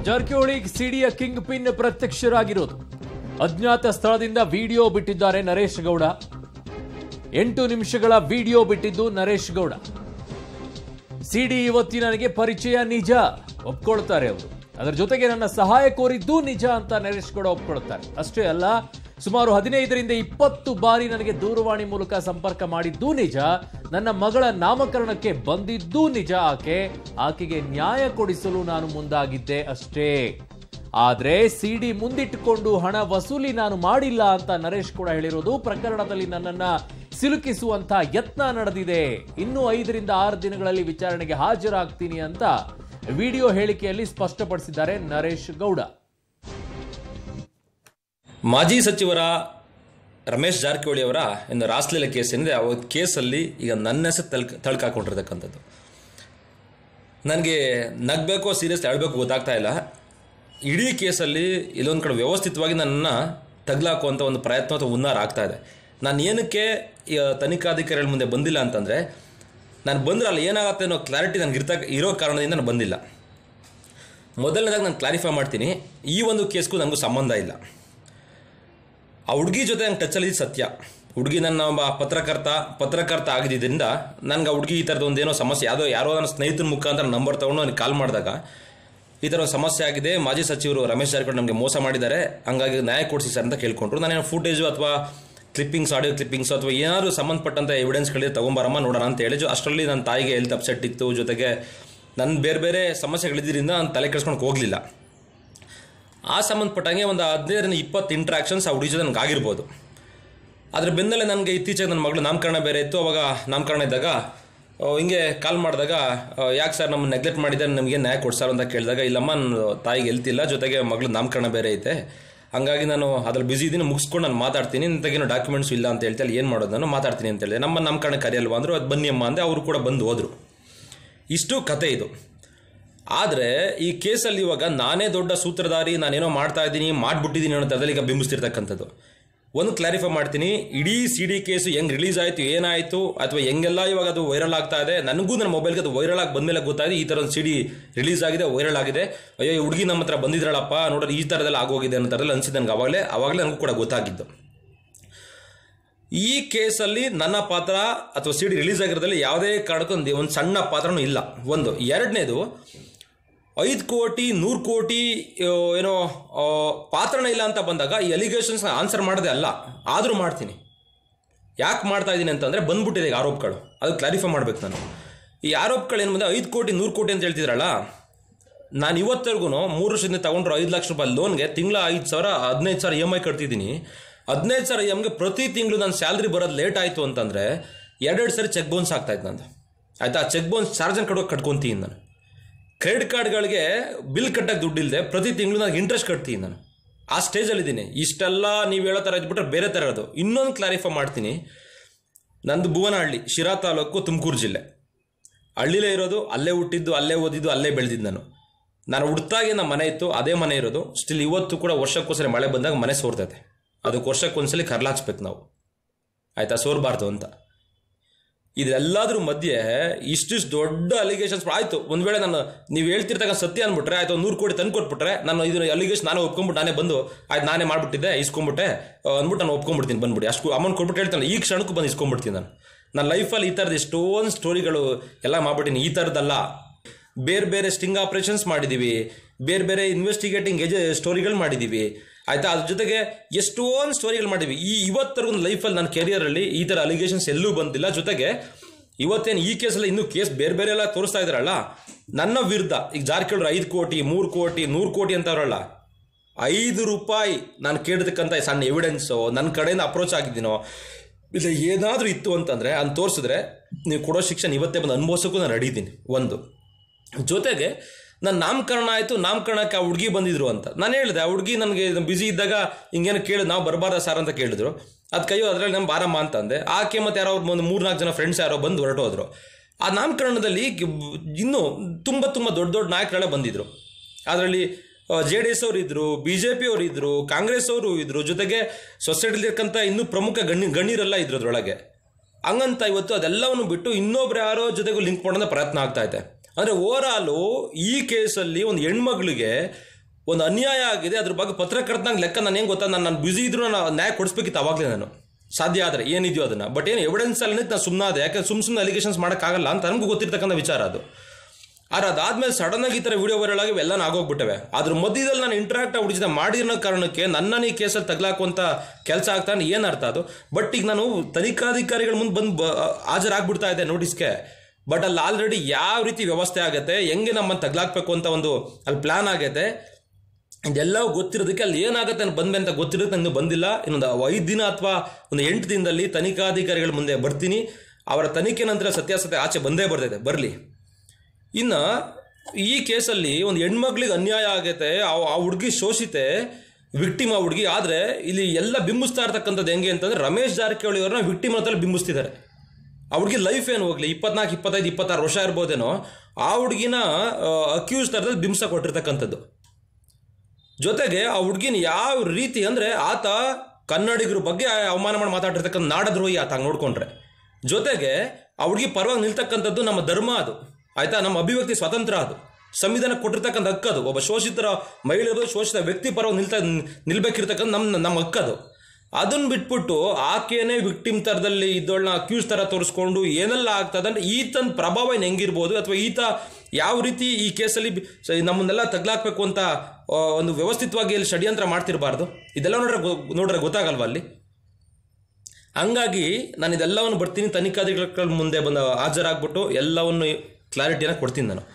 ಜಾರಕಿಹೊಳಿ ಸಿಡಿಯ king pin ಪ್ರತ್ಯಕ್ಷರಾಗಿರೋದು ಅಜ್ಞಾತ ಸ್ಥಳದಿಂದ ವಿಡಿಯೋ ಬಿಟ್ಟಿದ್ದಾರೆ ನರೇಶ್ ಗೌಡ ಎಂಟು ನಿಮಿಷಗಳ ವಿಡಿಯೋ ಬಿಟ್ಟಿದ್ದು ನರೇಶ್ ಗೌಡ ಸಿಡಿ ಇವತ್ತಿ ನನಗೆ ಪರಿಚಯ ನಿಜ ಒಪ್ಕೊಳ್ತಾರೆ ಅವರು ಅದರ ಜೊತೆಗೆ ನನ್ನ ಸಹಾಯ ಕೋರಿದ್ದೂ ನಿಜ ಅಂತ ನರೇಶ್ ಗೌಡ ಒಪ್ಕೊಳ್ತಾರೆ ಅಷ್ಟೇ ಅಲ್ಲ ಸುಮಾರು ಹದಿನೈದರಿಂದ ಇಪ್ಪತ್ತು ಬಾರಿ ನನಗೆ ದೂರವಾಣಿ ಮೂಲಕ ಸಂಪರ್ಕ ಮಾಡಿದ್ದೂ ನಿಜ ನನ್ನ ಮಗಳ ನಾಮಕರಣಕ್ಕೆ ಬಂದಿದ್ದೂ ನಿಜ ಆಕೆ ಆಕೆಗೆ ನ್ಯಾಯ ಕೊಡಿಸಲು ನಾನು ಮುಂದಾಗಿದ್ದೆ ಅಷ್ಟೇ ಆದ್ರೆ ಸಿಡಿ ಮುಂದಿಟ್ಟುಕೊಂಡು ಹಣ ವಸೂಲಿ ನಾನು ಮಾಡಿಲ್ಲ ಅಂತ ನರೇಶ್ ಕೂಡ ಹೇಳಿರೋದು ಪ್ರಕರಣದಲ್ಲಿ ನನ್ನನ್ನ ಸಿಲುಕಿಸುವಂತ ಯತ್ನ ನಡೆದಿದೆ ಇನ್ನು ಐದರಿಂದ ಆರು ದಿನಗಳಲ್ಲಿ ವಿಚಾರಣೆಗೆ ಹಾಜರಾಗ್ತೀನಿ ಅಂತ ವಿಡಿಯೋ ಹೇಳಿಕೆಯಲ್ಲಿ ಸ್ಪಷ್ಟಪಡಿಸಿದ್ದಾರೆ ನರೇಶ್ ಗೌಡ ಮಾಜಿ ಸಚಿವರ ರಮೇಶ್ ಜಾರಕಿಹೊಳಿ ಅವರ ಒಂದು ರಾಸ್ಲೀಲ ಕೇಸ್ ಏನಿದೆ ಆ ಒಂದು ಕೇಸಲ್ಲಿ ಈಗ ನನ್ನ ಹೆಸರು ತಳ್ಕ ತಳ್ಕಾಕೊಂಡಿರ್ತಕ್ಕಂಥದ್ದು ನನಗೆ ನಗಬೇಕೋ ಸೀರಿಯಸ್ ಹೇಳ್ಬೇಕು ಗೊತ್ತಾಗ್ತಾ ಇಲ್ಲ ಇಡೀ ಕೇಸಲ್ಲಿ ಇಲ್ಲೊಂದು ಕಡೆ ವ್ಯವಸ್ಥಿತವಾಗಿ ನನ್ನನ್ನು ತಗ್ಲಾಕುವಂಥ ಒಂದು ಪ್ರಯತ್ನ ಅಥವಾ ಹುನ್ನಾರ ಆಗ್ತಾ ಇದೆ ನಾನು ಏನಕ್ಕೆ ಈ ತನಿಖಾಧಿಕಾರಿಗಳ ಮುಂದೆ ಬಂದಿಲ್ಲ ಅಂತಂದರೆ ನಾನು ಬಂದರೆ ಅಲ್ಲಿ ಏನಾಗುತ್ತೆ ಅನ್ನೋ ಕ್ಲಾರಿಟಿ ನನಗೆ ಇರ್ತ ಇರೋ ಕಾರಣದಿಂದ ನಾನು ಬಂದಿಲ್ಲ ಮೊದಲನೇದಾಗಿ ನಾನು ಕ್ಲಾರಿಫೈ ಮಾಡ್ತೀನಿ ಈ ಒಂದು ಕೇಸ್ಗೂ ನನಗೂ ಸಂಬಂಧ ಇಲ್ಲ ಆ ಹುಡುಗಿ ಜೊತೆ ನಂಗೆ ಟಚಲ್ಲಿ ಸತ್ಯ ಹುಡುಗಿ ನನ್ನ ಒಬ್ಬ ಪತ್ರಕರ್ತ ಪತ್ರಕರ್ತ ಆಗಿದ್ದರಿಂದ ನನಗೆ ಆ ಹುಡುಗಿ ಈ ಥರದ್ದು ಒಂದೇನೋ ಸಮಸ್ಯೆ ಯಾವುದೋ ಯಾರೋ ನನ್ನ ಸ್ನೇಹಿತನ ಮುಖಾಂತರ ನಂಬರ್ ತೊಗೊಂಡು ನನಗೆ ಕಾಲ್ ಮಾಡಿದಾಗ ಈ ಥರ ಒಂದು ಸಮಸ್ಯೆ ಆಗಿದೆ ಮಾಜಿ ಸಚಿವರು ರಮೇಶ್ ಜಾರಕಿಹೊಳಿ ನಮಗೆ ಮೋಸ ಮಾಡಿದ್ದಾರೆ ಹಂಗಾಗಿ ನ್ಯಾಯ ಕೊಡಿಸಿ ಸರ್ ಅಂತ ಕೇಳ್ಕೊಂಡ್ರು ನಾನೇನು ಫುಟೇಜು ಅಥವಾ ಕ್ಲಿಪ್ಪಿಂಗ್ಸ್ ಆಡಿಯೋ ಕ್ಲಿಪ್ಪಿಂಗ್ಸ್ ಅಥವಾ ಏನಾದರೂ ಸಂಬಂಧಪಟ್ಟಂಥ ಎವಿಡೆನ್ಸ್ಗಳಿದೆ ತೊಗೊಂಬರಮ್ಮ ನೋಡೋಣ ಅಂತ ಹೇಳಿದ್ರು ಅಷ್ಟರಲ್ಲಿ ನನ್ನ ತಾಯಿಗೆ ಹೆಲ್ತ್ ಅಪ್ಸೆಟ್ ಇತ್ತು ಜೊತೆಗೆ ನನ್ನ ಬೇರೆ ಬೇರೆ ಸಮಸ್ಯೆಗಳಿದ್ದರಿಂದ ನಾನು ತಲೆ ಕೆಡಿಸ್ಕೊಂಡು ಹೋಗಲಿಲ್ಲ ಆ ಸಂಬಂಧಪಟ್ಟಂಗೆ ಒಂದು ಹದಿನೈದರಿಂದ ಇಪ್ಪತ್ತು ಇಂಟ್ರಾಕ್ಷನ್ಸ್ ಆ ಹುಡುಗಿ ಜೊತೆ ನನಗೆ ಆಗಿರ್ಬೋದು ಅದ್ರ ಬೆನ್ನಲ್ಲೇ ನನಗೆ ಇತ್ತೀಚೆಗೆ ನನ್ನ ಮಗಳು ನಾಮಕರಣ ಬೇರೆ ಇತ್ತು ಅವಾಗ ನಾಮಕರಣ ಇದ್ದಾಗ ಆ, ಹಿಂಗೆ ಕಾಲ್ ಮಾಡಿದಾಗ ಯಾಕೆ ಸರ್ ನಮ್ಮನ್ನು ನೆಗ್ಲೆಕ್ಟ್ ಮಾಡಿದ್ದಾರೆ ನಮಗೆ ನ್ಯಾಯ ಕೊಡ್ಸಾರ ಅಂತ ಕೇಳಿದಾಗ ಇಲ್ಲಮ್ಮ ನನ್ನ ತಾಯಿಗೆ ಹೆಲ್ತಿಲ್ಲ ಜೊತೆಗೆ ಮಗಳು ನಾಮಕರಣ ಬೇರೆ ಐತೆ ಹಂಗಾಗಿ ನಾನು ಅದ್ರಲ್ಲಿ ಬಿಸಿ ಇದ್ದೀನಿ ಮುಗಿಸ್ಕೊಂಡು ನಾನು ಮಾತಾಡ್ತೀನಿ ನಿಂತಾಗೇನು ಡಾಕ್ಯುಮೆಂಟ್ಸ್ ಇಲ್ಲ ಅಂತ ಹೇಳ್ತಾ ಏನು ಮಾಡೋದು ನಾನು ಮಾತಾಡ್ತೀನಿ ಅಂತ ಹೇಳಿದೆ ನಮ್ಮ ನಾಮಕರಣ ಕರೆಯಲ್ವಾ ಅಂದರು ಅದು ಬನ್ನಿ ಅಮ್ಮ ಅಂದೆ ಅವರು ಕೂಡ ಬಂದು ಹೋದರು ಇಷ್ಟು ಕತೆ ಇದು ಆದರೆ ಈ ಕೇಸಲ್ಲಿ ಇವಾಗ ನಾನೇ ದೊಡ್ಡ ಸೂತ್ರಧಾರಿ ನಾನೇನೋ ಮಾಡ್ತಾ ಇದ್ದೀನಿ ಮಾಡ್ಬಿಟ್ಟಿದ್ದೀನಿ ಅನ್ನೋ ಥರದಲ್ಲಿ ಈಗ ಬಿಂಬಿಸ್ತಿರ್ತಕ್ಕಂಥದ್ದು ಒಂದು ಕ್ಲಾರಿಫೈ ಮಾಡ್ತೀನಿ ಇಡೀ ಸಿ ಡಿ ಕೇಸು ಹೆಂಗೆ ರಿಲೀಸ್ ಆಯಿತು ಏನಾಯಿತು ಅಥವಾ ಹೆಂಗೆಲ್ಲ ಇವಾಗ ಅದು ವೈರಲ್ ಆಗ್ತಾ ಇದೆ ನನಗೂ ನನ್ನ ಮೊಬೈಲ್ಗೆ ಅದು ವೈರಲ್ ಆಗಿ ಬಂದಮೇಲೆ ಗೊತ್ತಾಗಿದೆ ಈ ಥರ ಒಂದು ಸಿ ಡಿ ರಿಲೀಸ್ ಆಗಿದೆ ವೈರಲ್ ಆಗಿದೆ ಅಯ್ಯೋ ಈ ಹುಡುಗಿ ನಮ್ಮ ಹತ್ರ ಬಂದಿದ್ರಳಪ್ಪ ನೋಡ್ರಿ ಈ ಥರದೆಲ್ಲ ಆಗೋಗಿದೆ ಅನ್ನೋ ಥರದಲ್ಲಿ ಅನಿಸಿದ್ದು ನನಗೆ ಅವಾಗಲೇ ಅವಾಗಲೇ ನನಗೂ ಕೂಡ ಗೊತ್ತಾಗಿದ್ದು ಈ ಕೇಸಲ್ಲಿ ನನ್ನ ಪಾತ್ರ ಅಥವಾ ಸಿ ಡಿ ರಿಲೀಸ್ ಆಗಿರೋದ್ರಲ್ಲಿ ಯಾವುದೇ ಕಾರಣಕ್ಕೂ ಒಂದು ಒಂದು ಸಣ್ಣ ಪಾತ್ರನೂ ಇಲ್ಲ ಒಂದು ಎರಡನೇದು ಐದು ಕೋಟಿ ನೂರು ಕೋಟಿ ಆ, ಏನೋ ಆ, ಪಾತ್ರನೇ ಇಲ್ಲ ಅಂತ ಬಂದಾಗ ಈ ಅಲಿಗೇಷನ್ಸ್ ಆನ್ಸರ್ ಮಾಡೋದೇ ಅಲ್ಲ ಆದರೂ ಮಾಡ್ತೀನಿ ಯಾಕೆ ಮಾಡ್ತಾ ಇದ್ದೀನಿ ಅಂತಂದರೆ ಬಂದ್ಬಿಟ್ಟಿದೆ ಈಗ ಆರೋಪಗಳು ಅದು ಕ್ಲಾರಿಫೈ ಮಾಡ್ಬೇಕು ನಾನು ಈ ಆರೋಪಗಳು ಏನು ಬಂದರೆ ಐದು ಕೋಟಿ ನೂರು ಕೋಟಿ ಅಂತ ಹೇಳ್ತಿದ್ರಲ್ಲ ನಾನು ಇವತ್ತರೆಗೂ ಮೂರು ವರ್ಷದಿಂದ ತಗೊಂಡ್ರು ಐದು ಲಕ್ಷ ರೂಪಾಯಿ ಲೋನ್ಗೆ ತಿಂಗಳ ಐದು ಸಾವಿರ ಹದಿನೈದು ಸಾವಿರ ಇ ಎಮ್ ಐ ಕಟ್ತಿದ್ದೀನಿ ಹದಿನೈದು ಸಾವಿರ ಇ ಎಮ್ಗೆ ಪ್ರತಿ ತಿಂಗಳು ನನ್ನ ಸ್ಯಾಲ್ರಿ ಬರೋದು ಲೇಟ್ ಆಯಿತು ಅಂತಂದರೆ ಎರಡೆರಡು ಸರಿ ಚೆಕ್ ಬೌನ್ಸ್ ಆಗ್ತಾಯಿತ್ತು ನಂದು ಆಯಿತಾ ಚೆಕ್ ಬೌನ್ಸ್ ಚಾರ್ಜನ್ನು ಕಟ್ಟೋಕೆ ಕಟ್ಕೊತೀನಿ ನಾನು ಕ್ರೆಡಿಟ್ ಕಾರ್ಡ್ಗಳಿಗೆ ಬಿಲ್ ಕಟ್ಟಕ್ಕೆ ದುಡ್ಡಿಲ್ಲದೆ ಪ್ರತಿ ತಿಂಗಳು ನಾನು ಇಂಟ್ರೆಸ್ಟ್ ಕಟ್ತೀನಿ ನಾನು ಆ ಸ್ಟೇಜಲ್ಲಿದ್ದೀನಿ ಇಷ್ಟೆಲ್ಲ ನೀವು ಹೇಳೋ ಥರ ಇದ್ಬಿಟ್ರೆ ಬೇರೆ ಥರ ಇರೋದು ಇನ್ನೊಂದು ಕ್ಲಾರಿಫೈ ಮಾಡ್ತೀನಿ ನಂದು ಭುವನಹಳ್ಳಿ ಶಿರಾ ತಾಲೂಕು ತುಮಕೂರು ಜಿಲ್ಲೆ ಹಳ್ಳಿಲೇ ಇರೋದು ಅಲ್ಲೇ ಹುಟ್ಟಿದ್ದು ಅಲ್ಲೇ ಓದಿದ್ದು ಅಲ್ಲೇ ಬೆಳೆದಿದ್ದು ನಾನು ನಾನು ಹುಡ್ತಾಗೆ ನಮ್ಮ ಮನೆ ಇತ್ತು ಅದೇ ಮನೆ ಇರೋದು ಸ್ಟಿಲ್ ಇವತ್ತು ಕೂಡ ವರ್ಷಕ್ಕೋಸ್ಕರ ಮಳೆ ಬಂದಾಗ ಮನೆ ಸೋರ್ತೈತೆ ಅದಕ್ಕೆ ವರ್ಷಕ್ಕೊಂದ್ಸಲಿ ಕರ್ಲಾಕ್ಸ್ಬೇಕು ನಾವು ಆಯ್ತಾ ಸೋರ್ಬಾರ್ದು ಅಂತ ಇದೆಲ್ಲದ್ರ ಮಧ್ಯೆ ಇಷ್ಟಿಷ್ಟು ದೊಡ್ಡ ಅಲಿಗೇಷನ್ಸ್ ಆಯ್ತು ಒಂದ್ ವೇಳೆ ನಾನು ನೀವು ಹೇಳ್ತಿರ್ತಕ್ಕ ಸತ್ಯ ಅಂದ್ಬಿಟ್ರೆ ಆಯ್ತು ನೂರು ಕೋಟಿ ತಂದು ಕೊಟ್ಬಿಟ್ರೆ ನಾನು ಇದು ಅಲಿಗೇಷನ್ ನಾನೇ ಒಪ್ಕೊಂಡ್ಬಿಟ್ಟು ನಾನೇ ಬಂದು ಆಯ್ತು ನಾನೇ ಮಾಡ್ಬಿಟ್ಟಿದ್ದೆ ಇಸ್ಕೊಂಡ್ಬಿಟ್ಟೆ ಆ, ಅಂದ್ಬಿಟ್ಟು ನಾನು ಒಪ್ಕೊಂಡ್ಬಿಡ್ತೀನಿ ಬಂದ್ಬಿಡಿ ಅಷ್ಟು ಅಮೌಂಟ್ ಕೊಟ್ಬಿಟ್ಟು ಹೇಳ್ತಾನೆ ಈ ಕ್ಷಣಕ್ಕೂ ಬಂದು ಇಸ್ಕೊಂಡ್ಬಿಡ್ತೀನಿ ನಾನು ನನ್ನ ಲೈಫಲ್ಲಿ ಈ ಥರದ್ದು ಎಷ್ಟೊಂದು ಸ್ಟೋರಿಗಳು ಎಲ್ಲ ಮಾಡ್ಬಿಟ್ಟಿನಿ ಈ ಥರದ್ದಲ್ಲ ಬೇರೆ ಬೇರೆ ಸ್ಟಿಂಗ್ ಆಪರೇಷನ್ಸ್ ಮಾಡಿದ್ದೀವಿ ಬೇರೆ ಬೇರೆ ಇನ್ವೆಸ್ಟಿಗೇಟಿಂಗ್ ಎಜೆ ಸ್ಟೋರಿಗಳು ಮಾಡಿದ್ದೀವಿ ಆಯ್ತಾ ಅದ್ರ ಜೊತೆಗೆ ಎಷ್ಟೊಂದು ಸ್ಟೋರಿಗಳು ಮಾಡಿದ್ವಿ ಈ ಇವತ್ತರೆಗೂ ಲೈಫಲ್ಲಿ ನನ್ನ ಕೆರಿಯರಲ್ಲಿ ಈ ಥರ ಅಲಿಗೇಷನ್ಸ್ ಎಲ್ಲೂ ಬಂದಿಲ್ಲ ಜೊತೆಗೆ ಇವತ್ತೇನು ಈ ಕೇಸಲ್ಲಿ ಇನ್ನೂ ಕೇಸ್ ಬೇರೆ ಬೇರೆ ಎಲ್ಲ ತೋರಿಸ್ತಾ ಇದ್ದಾರಲ್ಲ ನನ್ನ ವಿರುದ್ಧ ಈಗ ಜಾರಕಿಹೊಳಿ ಐದು ಕೋಟಿ ಮೂರು ಕೋಟಿ ನೂರು ಕೋಟಿ ಅಂತವ್ರಲ್ಲ ಐದು ರೂಪಾಯಿ ನಾನು ಕೇಳಿದಕ್ಕಂಥ ಸಣ್ಣ ಎವಿಡೆನ್ಸು ನನ್ನ ಕಡೆಯಿಂದ ಅಪ್ರೋಚ್ ಆಗಿದ್ದೀನೋ ಇಲ್ಲ ಏನಾದರೂ ಇತ್ತು ಅಂತಂದರೆ ಅದನ್ನ ತೋರಿಸಿದ್ರೆ ನೀವು ಕೊಡೋ ಶಿಕ್ಷಣ ಇವತ್ತೇ ಬಂದು ಅನುಭವಿಸೋಕ್ಕೂ ನಾನು ರೆಡಿ ಇದ್ದೀನಿ ಒಂದು ಜೊತೆಗೆ ನನ್ನ ನಾಮಕರಣ ಆಯಿತು ನಾಮಕರಣಕ್ಕೆ ಆ ಹುಡುಗಿ ಬಂದಿದ್ರು ಅಂತ ನಾನು ಹೇಳಿದೆ ಆ ಹುಡುಗಿ ನನಗೆ ಬಿಸಿ ಇದ್ದಾಗ ಹಿಂಗೇನು ಕೇಳಿದ್ ನಾವು ಬರಬಾರ್ದ ಸರ್ ಅಂತ ಕೇಳಿದ್ರು ಅದು ಕೈಯೋ ಅದರಲ್ಲಿ ನಮ್ಮ ಬಾರಮ್ಮ ಅಂತ ಅಂದೆ ಆಕೆ ಮತ್ತೆ ಯಾರೋ ಅವ್ರು ಒಂದು ಮೂರ್ನಾಲ್ಕು ಜನ ಫ್ರೆಂಡ್ಸ್ ಯಾರೋ ಬಂದು ಹೊರಟೋದ್ರು ಆ ನಾಮಕರಣದಲ್ಲಿ ಗಿ- ಇನ್ನೂ ತುಂಬ ತುಂಬ ದೊಡ್ಡ ದೊಡ್ಡ ನಾಯಕರೆಲ್ಲ ಬಂದಿದ್ರು ಅದರಲ್ಲಿ ಜೆ ಡಿ ಎಸ್ ಅವರು ಇದ್ರು ಬಿ ಜೆ ಪಿ ಅವರು ಇದ್ರು ಕಾಂಗ್ರೆಸ್ ಅವರು ಇದ್ರು ಜೊತೆಗೆ ಸೊಸೈಟಿಲಿ ಇರ್ತಕ್ಕಂಥ ಇನ್ನೂ ಪ್ರಮುಖ ಗಣ್ಯ ಗಣ್ಯರೆಲ್ಲ ಇದ್ರು ಅದ್ರೊಳಗೆ ಹಂಗಂತ ಇವತ್ತು ಅದೆಲ್ಲವನ್ನು ಬಿಟ್ಟು ಇನ್ನೊಬ್ರು ಯಾರೋ ಜೊತೆಗೂ ಲಿಂಕ್ ಮಾಡೋಣ ಪ್ರಯತ್ನ ಆಗ್ತಾ ಇದೆ ಅಂದರೆ ಓವರ್ ಆಲು ಈ ಕೇಸಲ್ಲಿ ಒಂದು ಹೆಣ್ಮಗಳಿಗೆ ಒಂದು ಅನ್ಯಾಯ ಆಗಿದೆ ಅದ್ರ ಬಗ್ಗೆ ಪತ್ರಕರ್ತನಾಗ ಲೆಕ್ಕ ನಾನು ಹೆಂಗೆ ಗೊತ್ತಾ ನಾನು ನಾನು ಬ್ಯುಸಿ ಇದ್ರು ನಾನು ನ್ಯಾಯ ಕೊಡಿಸ್ಬೇಕಿತ್ತು ಅವಾಗಲೇ ನಾನು ಸಾಧ್ಯ ಆದರೆ ಏನಿದೆಯೋ ಅದನ್ನು ಬಟ್ ಏನು ಎವಿಡೆನ್ಸ್ ಅಲ್ಲಿ ನಾನು ಸುಮ್ಮನಾದೆ ಯಾಕೆ ಸುಮ್ ಸುಮ್ಮನೆ ಅಲಿಗೇಷನ್ಸ್ ಮಾಡೋಕ್ಕಾಗಲ್ಲ ಅಂತ ನನಗೂ ಗೊತ್ತಿರ್ತಕ್ಕಂಥ ವಿಚಾರ ಅದು ಆದ್ರೆ ಅದಾದ್ಮೇಲೆ ಸಡನ್ ಆಗಿ ಈ ಥರ ವಿಡಿಯೋ ವೈರಲ್ ಆಗಿ ಎಲ್ಲ ಆಗೋಗ್ಬಿಟ್ಟವೆ ಅದ್ರ ಮಧ್ಯದಲ್ಲಿ ನಾನು ಇಂಟ್ರಾಕ್ಟ್ ಅವ್ರ ಜೊತೆ ಮಾಡಿರೋ ಕಾರಣಕ್ಕೆ ನನ್ನನ್ನು ಈ ಕೇಸಲ್ಲಿ ತಗ್ಲಾಕುವಂಥ ಕೆಲಸ ಆಗ್ತಾನೆ ಏನು ಅರ್ಥ ಅದು ಬಟ್ ಈಗ ನಾನು ತನಿಖಾಧಿಕಾರಿಗಳ ಮುಂದೆ ಬಂದು ಬ ಹಾಜರಾಗ್ಬಿಡ್ತಾ ಇದೆ ನೋಟಿಸ್ಗೆ ಬಟ್ ಅಲ್ಲಿ ಆಲ್ರೆಡಿ ಯಾವ ರೀತಿ ವ್ಯವಸ್ಥೆ ಆಗುತ್ತೆ ಹೆಂಗೆ ನಮ್ಮನ್ನು ತಗ್ಲಾಕ್ಬೇಕು ಅಂತ ಒಂದು ಅಲ್ಲಿ ಪ್ಲಾನ್ ಆಗೈತೆ ಇದೆಲ್ಲವೂ ಗೊತ್ತಿರೋದಕ್ಕೆ ಅಲ್ಲಿ ಏನಾಗುತ್ತೆ ಅಂತ ಬಂದ್ಮೆ ಅಂತ ಗೊತ್ತಿರೋದಕ್ಕೆ ನನಗೆ ಬಂದಿಲ್ಲ ಇನ್ನೊಂದು ಐದು ದಿನ ಅಥವಾ ಒಂದು ಎಂಟು ದಿನದಲ್ಲಿ ತನಿಖಾಧಿಕಾರಿಗಳ ಮುಂದೆ ಬರ್ತೀನಿ ಅವರ ತನಿಖೆ ನಂತರ ಸತ್ಯಾಸತ್ಯ ಆಚೆ ಬಂದೇ ಬರ್ತೈತೆ ಬರಲಿ ಇನ್ನು ಈ ಕೇಸಲ್ಲಿ ಒಂದು ಹೆಣ್ಮಕ್ಳಿಗೆ ಅನ್ಯಾಯ ಆಗೈತೆ ಆ- ಆ ಹುಡುಗಿ ಶೋಷಿತೆ ವಿಕ್ಟಿಮ್ ಆ ಹುಡುಗಿ ಆದರೆ ಇಲ್ಲಿ ಎಲ್ಲ ಬಿಂಬಿಸ್ತಾ ಇರ್ತಕ್ಕಂಥದ್ದು ಹೆಂಗೆ ಅಂತಂದ್ರೆ ರಮೇಶ್ ಜಾರಕಿಹೊಳಿ ಅವ್ರನ್ನ ವಿಕ್ಟಿಮ್ ಅಂತ ಬಿಂಬಿಸ್ತಿದ್ದಾರೆ ಆ ಹುಡುಗಿ ಲೈಫ್ ಏನು ಹೋಗ್ಲಿ ಇಪ್ಪತ್ನಾಲ್ಕು ಇಪ್ಪತ್ತೈದು ಇಪ್ಪತ್ತಾರು ವರ್ಷ ಇರ್ಬೋದೇನೋ ಆ ಹುಡುಗಿನ ಅಕ್ಯೂಸ್ ಥರದಲ್ಲಿ ಬಿಂಬಿಸ ಕೊಟ್ಟಿರ್ತಕ್ಕಂಥದ್ದು ಜೊತೆಗೆ ಆ ಹುಡುಗಿನ ಯಾವ ರೀತಿ ಅಂದರೆ ಆತ ಕನ್ನಡಿಗರ ಬಗ್ಗೆ ಅವಮಾನ ಮಾಡಿ ಮಾತಾಡಿರ್ತಕ್ಕಂಥ ನಾಡದ್ರೋಹಿ ಆತ ಹಂಗೆ ನೋಡ್ಕೊಂಡ್ರೆ ಜೊತೆಗೆ ಆ ಹುಡುಗಿ ಪರವಾಗಿ ನಿಲ್ತಕ್ಕಂಥದ್ದು ನಮ್ಮ ಧರ್ಮ ಅದು ಆಯ್ತಾ ನಮ್ಮ ಅಭಿವ್ಯಕ್ತಿ ಸ್ವತಂತ್ರ ಅದು ಸಂವಿಧಾನ ಕೊಟ್ಟಿರ್ತಕ್ಕಂಥ ಹಕ್ಕದು ಒಬ್ಬ ಶೋಷಿತರ ಮಹಿಳೆಯರು ಶೋಷಿತ ವ್ಯಕ್ತಿ ಪರವಾಗಿ ನಿಲ್ತಾ ನಿಲ್ಬೇಕಿರ್ತಕ್ಕಂಥ ನಮ್ಮ ನಮ್ಮ ಹಕ್ಕದು ಅದನ್ನ ಬಿಟ್ಬಿಟ್ಟು ಆಕೆನೇ ವಿಕ್ಟಿಮ್ ಥರದಲ್ಲಿ ಇದ್ದೋಳನ್ನ ಅಕ್ಯೂಸ್ ಥರ ತೋರಿಸ್ಕೊಂಡು ಏನೆಲ್ಲ ಆಗ್ತದೆ ಅಂದ್ರೆ ಈತನ ಪ್ರಭಾವ ಏನು ಹೆಂಗಿರ್ಬೋದು ಅಥವಾ ಈತ ಯಾವ ರೀತಿ ಈ ಕೇಸಲ್ಲಿ ಬಿ- ಸ- ನಮ್ಮನ್ನೆಲ್ಲ ತಗ್ಲಾಕ್ಬೇಕು ಅಂತ ಆ, ಒಂದು ವ್ಯವಸ್ಥಿತವಾಗಿ ಇಲ್ಲಿ ಷಡ್ಯಂತ್ರ ಮಾಡ್ತಿರಬಾರ್ದು ಇದೆಲ್ಲ ನೋಡ್ರೆ ಗೊ- ನೋಡ್ರೆ ಗೊತ್ತಾಗಲ್ವಾ ಅಲ್ಲಿ ಹಂಗಾಗಿ ನಾನು ಇದೆಲ್ಲವನ್ನು ಬರ್ತೀನಿ ತನಿಖಾಧಿಕಾರಿಗಳ ಮುಂದೆ ಬಂದು ಹಾಜರಾಗ್ಬಿಟ್ಟು ಎಲ್ಲವನ್ನು ಕ್ಲಾರಿಟಿಯನ್ನು ಕೊಡ್ತೀನಿ ನಾನು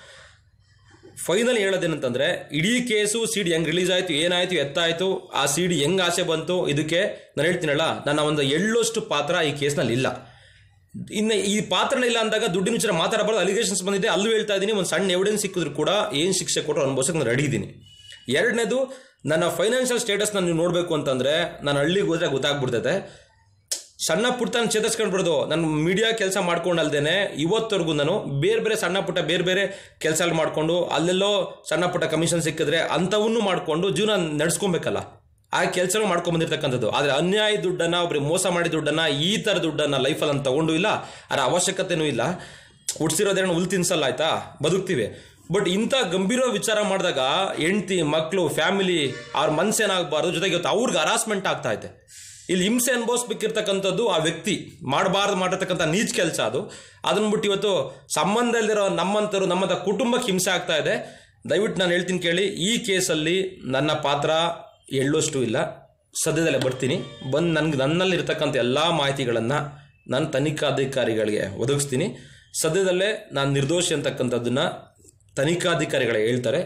ಫೈನಲ್ ಹೇಳೋದೇನಂತಂದ್ರೆ ಇಡೀ ಕೇಸು ಸಿಡಿ ಹೆಂಗ್ ರಿಲೀಸ್ ಆಯ್ತು ಏನಾಯ್ತು ಎತ್ತಾಯ್ತು ಆ ಸಿಡಿ ಹೆಂಗ್ ಆಸೆ ಬಂತು ಇದಕ್ಕೆ ನಾನು ಹೇಳ್ತೀನಲ್ಲ ನನ್ನ ಒಂದು ಎಳ್ಳಷ್ಟು ಪಾತ್ರ ಈ ಕೇಸ್ನಲ್ಲಿ ಇಲ್ಲ ಇನ್ನು ಈ ಪಾತ್ರನ ಇಲ್ಲ ಅಂದಾಗ ದುಡ್ಡಿನ ವಿಚಾರ ಮಾತಾಡಬಾರ್ದು ಅಲಿಗೇಷನ್ಸ್ ಬಂದಿದೆ ಅಲ್ಲೂ ಹೇಳ್ತಾ ಇದ್ದೀನಿ ಒಂದು ಸಣ್ಣ ಎವಿಡೆನ್ಸ್ ಸಿಕ್ಕಿದ್ರು ಕೂಡ ಏನು ಶಿಕ್ಷೆ ಕೊಟ್ಟರು ಅನುಭವಿಸಕ್ಕೆ ನಾನು ರೆಡಿ ಇದ್ದೀನಿ ಎರಡನೇದು ನನ್ನ ಫೈನಾನ್ಷಿಯಲ್ ಸ್ಟೇಟಸ್ನ ನೀವು ನೋಡಬೇಕು ಅಂತಂದ್ರೆ ನಾನು ಹಳ್ಳಿಗೆ ಹೋದ್ರೆ ಗೊತ್ತಾಗ್ಬಿಡ್ತೈತೆ ಸಣ್ಣ ಪುಟ್ಟ ನಾನು ಚೇತರಿಸ್ಕೊಂಡ್ಬಿಡೋದು ನಾನು ಮೀಡಿಯಾ ಕೆಲಸ ಮಾಡ್ಕೊಂಡಲ್ದೇನೆ ಇವತ್ತವರೆಗೂ ನಾನು ಬೇರೆ ಬೇರೆ ಸಣ್ಣ ಪುಟ್ಟ ಬೇರೆ ಬೇರೆ ಕೆಲಸ ಮಾಡಿಕೊಂಡು ಅಲ್ಲೆಲ್ಲೋ ಸಣ್ಣ ಪುಟ್ಟ ಕಮಿಷನ್ ಸಿಕ್ಕಿದ್ರೆ ಅಂಥವನ್ನು ಮಾಡಿಕೊಂಡು ಜೀವನ ನಡೆಸ್ಕೊಬೇಕಲ್ಲ ಆ ಕೆಲಸ ಮಾಡ್ಕೊಂಡ್ ಬಂದಿರ್ತಕ್ಕಂಥದ್ದು ಆದರೆ ಅನ್ಯಾಯ ದುಡ್ಡನ್ನ ಒಬ್ರಿಗೆ ಮೋಸ ಮಾಡಿ ದುಡ್ಡನ್ನ ಈ ಥರ ದುಡ್ಡನ್ನ ಲೈಫಲ್ಲಿ ಅಂತ ತಗೊಂಡು ಇಲ್ಲ ಅದರ ಅವಶ್ಯಕತೆನೂ ಇಲ್ಲ ಹುಡ್ಸಿರೋದೇನು ಹುಲ್ ತಿನ್ಸಲ್ಲ ಆಯ್ತಾ ಬದುಕ್ತೀವಿ ಬಟ್ ಇಂಥ ಗಂಭೀರ ವಿಚಾರ ಮಾಡಿದಾಗ ಹೆಂಡ್ತಿ ಮಕ್ಕಳು ಫ್ಯಾಮಿಲಿ ಅವ್ರ ಮನ್ಸೇನಾಗಬಾರ್ದು ಜೊತೆಗೆ ಇವತ್ತು ಅವ್ರಿಗೆ ಹರಾಸ್ಮೆಂಟ್ ಆಗ್ತಾ ಇದೆ ಇಲ್ಲಿ ಹಿಂಸೆ ಅನುಭವಿಸ್ಬೇಕಿರ್ತಕ್ಕಂಥದ್ದು ಆ ವ್ಯಕ್ತಿ ಮಾಡಬಾರ್ದು ಮಾಡಿರ್ತಕ್ಕಂಥ ನೀಚ್ ಕೆಲಸ ಅದು ಅದನ್ನ ಬಿಟ್ಟು ಇವತ್ತು ಸಂಬಂಧ ಇಲ್ದಿರೋ ನಮ್ಮಂತರು ನಮ್ಮಂಥ ಕುಟುಂಬಕ್ಕೆ ಹಿಂಸೆ ಆಗ್ತಾ ಇದೆ ದಯವಿಟ್ಟು ನಾನು ಹೇಳ್ತೀನಿ ಕೇಳಿ ಈ ಕೇಸಲ್ಲಿ ನನ್ನ ಪಾತ್ರ ಎಳ್ಳಷ್ಟು ಇಲ್ಲ ಸದ್ಯದಲ್ಲೇ ಬರ್ತೀನಿ ಬಂದು ನನಗೆ ನನ್ನಲ್ಲಿರ್ತಕ್ಕಂಥ ಎಲ್ಲ ಮಾಹಿತಿಗಳನ್ನು ನಾನು ತನಿಖಾಧಿಕಾರಿಗಳಿಗೆ ಒದಗಿಸ್ತೀನಿ ಸದ್ಯದಲ್ಲೇ ನಾನು ನಿರ್ದೋಷಿ ಅಂತಕ್ಕಂಥದ್ದನ್ನು ತನಿಖಾಧಿಕಾರಿಗಳೇ ಹೇಳ್ತಾರೆ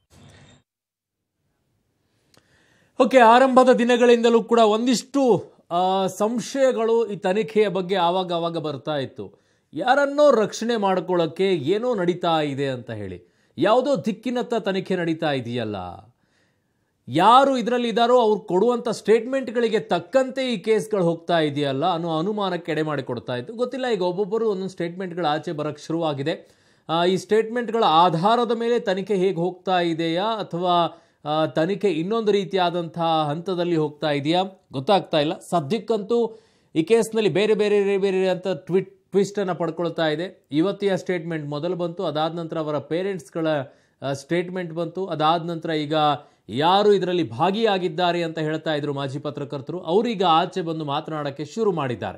ಓಕೆ ಆರಂಭದ ದಿನಗಳಿಂದಲೂ ಕೂಡ ಒಂದಿಷ್ಟು ಆ, ಸಂಶಯಗಳು ಈ ತನಿಖೆಯ ಬಗ್ಗೆ ಆವಾಗ ಆವಾಗ ಬರ್ತಾ ಇತ್ತು ಯಾರನ್ನೋ ರಕ್ಷಣೆ ಮಾಡ್ಕೊಳ್ಳೋಕ್ಕೆ ಏನೋ ನಡೀತಾ ಇದೆ ಅಂತ ಹೇಳಿ ಯಾವುದೋ ದಿಕ್ಕಿನತ್ತ ತನಿಖೆ ನಡೀತಾ ಇದೆಯಲ್ಲ ಯಾರು ಇದರಲ್ಲಿ ಇದ್ದಾರೋ ಅವ್ರು ಕೊಡುವಂಥ ಸ್ಟೇಟ್ಮೆಂಟ್ಗಳಿಗೆ ತಕ್ಕಂತೆ ಈ ಕೇಸ್ಗಳು ಹೋಗ್ತಾ ಇದೆಯಲ್ಲ ಅನ್ನೋ ಅನುಮಾನಕ್ಕೆ ಎಡೆ ಮಾಡಿಕೊಡ್ತಾ ಇತ್ತು ಗೊತ್ತಿಲ್ಲ ಈಗ ಒಬ್ಬೊಬ್ಬರು ಒಂದೊಂದು ಸ್ಟೇಟ್ಮೆಂಟ್ಗಳು ಆಚೆ ಬರೋಕ್ಕೆ ಶುರುವಾಗಿದೆ ಆ, ಈ ಸ್ಟೇಟ್ಮೆಂಟ್ಗಳ ಆಧಾರದ ಮೇಲೆ ತನಿಖೆ ಹೇಗೆ ಹೋಗ್ತಾ ಇದೆಯಾ ಅಥವಾ ಆ, ತನಿಖೆ ಇನ್ನೊಂದು ರೀತಿಯಾದಂತಹ ಹಂತದಲ್ಲಿ ಹೋಗ್ತಾ ಇದೆಯಾ ಗೊತ್ತಾಗ್ತಾ ಇಲ್ಲ ಸದ್ಯಕ್ಕಂತೂ ಈ ಕೇಸ್ನಲ್ಲಿ ಬೇರೆ ಬೇರೆ ಬೇರೆ ಬೇರೆ ಅಂತ ಟ್ವಿಟ್ ಟ್ವಿಸ್ಟನ್ನು ಪಡ್ಕೊಳ್ತಾ ಇದೆ ಇವತ್ತಿಯ ಸ್ಟೇಟ್ಮೆಂಟ್ ಮೊದಲು ಬಂತು ಅದಾದ ನಂತರ ಅವರ ಪೇರೆಂಟ್ಸ್ಗಳ ಸ್ಟೇಟ್ಮೆಂಟ್ ಬಂತು ಅದಾದ ನಂತರ ಈಗ ಯಾರು ಇದರಲ್ಲಿ ಭಾಗಿಯಾಗಿದ್ದಾರೆ ಅಂತ ಹೇಳ್ತಾ ಇದ್ರು ಮಾಜಿ ಪತ್ರಕರ್ತರು ಅವರೀಗ ಆಚೆ ಬಂದು ಮಾತನಾಡೋಕ್ಕೆ ಶುರು ಮಾಡಿದ್ದಾರೆ